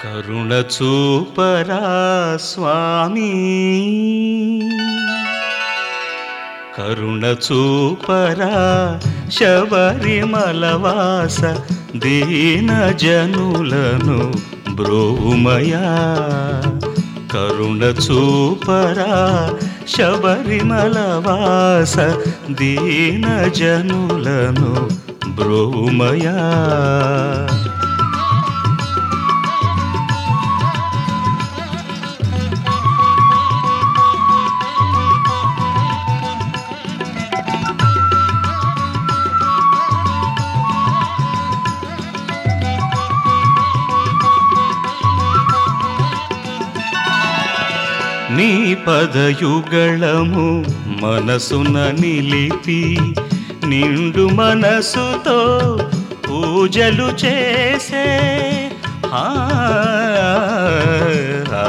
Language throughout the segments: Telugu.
కరుణ చూపరా స్వామి కరుణ చూపరా శబరిమలవాస దీన జనులను బ్రోమయా కరుణ చూపరా శబరిమలవాస దీన జనులను బ్రోమయా నీ పదయుగళము మనసున నిలిపి నిండు మనసుతో పూజలు చేసే ఆ, ఆ,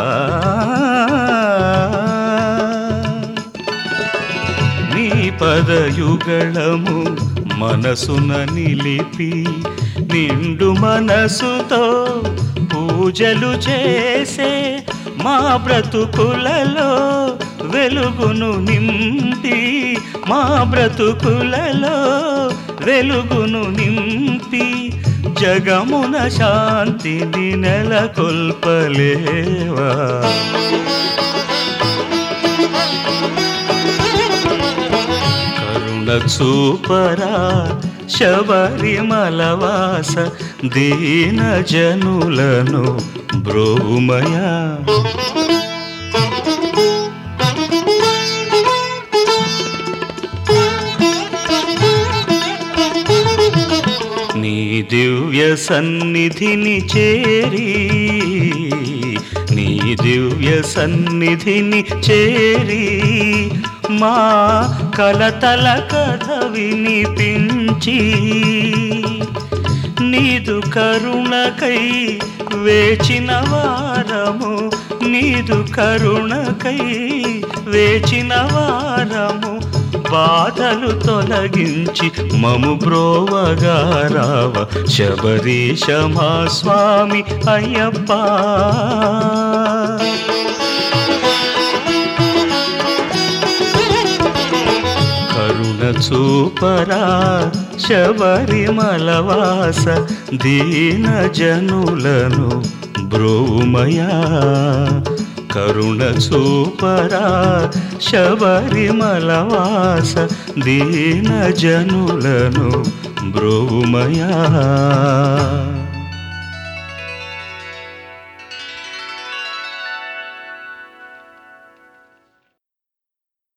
నీ పదయుగళము మనసున నిలిపి నిండు మనసుతో పూజలు చేసే మా బ్రతుకులలో వెలుగును నింపి మా బ్రతుకులలో వెలుగును నింపి జగమున శాంతిని నెలకొల్పలేవా కరుణ చూపరా శబరిమలవాస దీన జనులను బ్రోమయా నీ దివ్య సన్నిధిని చేరి నీ దివ్య సన్నిధిని చేరి మా కలతల కథ వినిపించి నీదు కరుణకై వేచిన వారము నీదు కరుణకై వేచిన వారము బాధలు తొలగించి మము బ్రోవగారావ శబరీశ మా స్వామి అయ్యప్ప కరుణ చూపరా శబరిమలవాస దీన జనులను బ్రోమయా కరుణ చూపరా శబరిమలవాస దీన జనులను బ్రోమయా